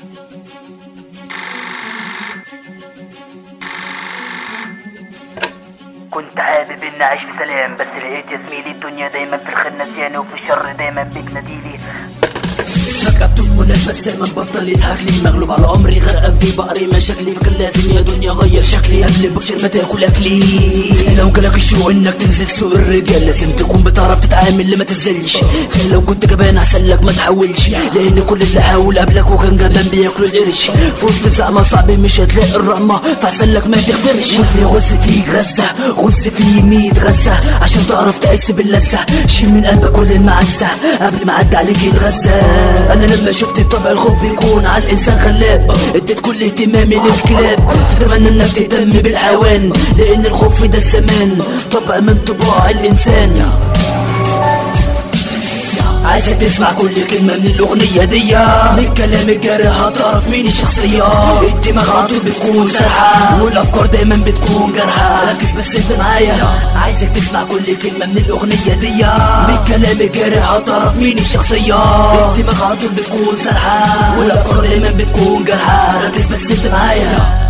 كنت حابب اني اعيش في سلام بس لقيت يا زميلي الدنيا دايما في الخير نسياني وفي الشر دايما بيك ناديلي ركبت وناس بس ما بطل يضحك لي مغلوب على عمري غرقان في بقري مشاكلي فكر لازم يا دنيا غير شكلي قبل بكشر ما تاكل اكلي لو جالك الشوق انك تنزل سوق الرجال لازم تكون بتعرف تتعامل لما تنزلش لو كنت جبان احسن لك ما تحاولش لان كل اللي حاول قبلك وكان جبان بياكلوا القرش في وسط الزعمه صعب مش هتلاقي الرحمه فاحسن لك ما تغفرش واللي غز فيك غزه غز فيه ميت غزه عشان تعرف تحس باللذه شيل من قلبك كل المعزه قبل ما عدى عليك يتغزى انا لما شفت طبع الخوف يكون على الانسان خلاب اديت كل اهتمامي للكلاب تتمنى انك تهتم بالحيوان لان الخوف ده الزمان طبع من طباع الانسان عايزك تسمع كل كلمة من الأغنية دي من كلام الجارح هتعرف مين الشخصية الدماغ على طول بتكون سرحة والأفكار دايما بتكون جارحة ركز بس انت معايا عايزك تسمع كل كلمة من الأغنية دي من كلام الجارح هتعرف مين الشخصية الدماغ على طول بتكون سرحة والأفكار دايما بتكون جارحة ركز بس انت معايا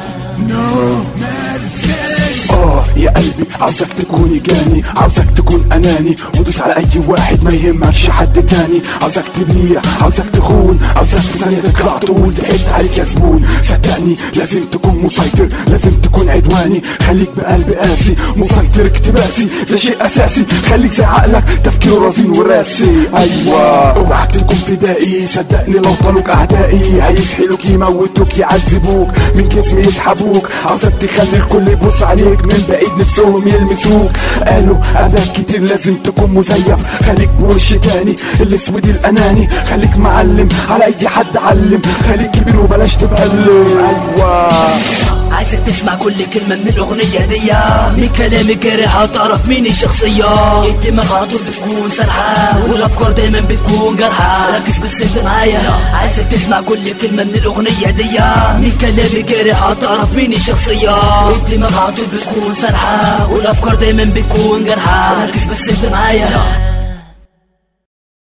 اه يا قلبي عاوزك تكون جاني عاوزك تكون اناني ودوس على اي واحد ما يهمكش حد تاني عاوزك تبيع عاوزك تخون عاوزك في ثانية تطلع تقول ضحكت عليك يا زبون صدقني لازم تكون مسيطر لازم تكون عدواني خليك بقلب قاسي مسيطر اكتباسي ده شيء اساسي خليك زي عقلك تفكيره رزين وراسي ايوه اوعك تكون فدائي صدقني لو طالوك اعدائي هيسحلوك يموتوك يعذبوك من جسمي يسحبوك عاوزك تخلي الكل يبص عليك من بعيد نفسهم يلمسوك قالوا قبلك كتير لازم تكون مزيف خليك بوش تاني الاسود الاناني خليك معلم على اي حد علم خليك كبير وبلاش تبقلم ايوه عايزك تسمع كل كلمة من الأغنية دي من كلام الجارح هتعرف مين الشخصية الدماغ على طول بتكون سرحة والأفكار دايما بتكون جارحة ركز بس انت معايا عايزك تسمع كل كلمة من الأغنية دي من كلام الجارح هتعرف مين الشخصية الدماغ على طول بتكون سرحة والأفكار دايما بتكون جارحة ركز بس انت معايا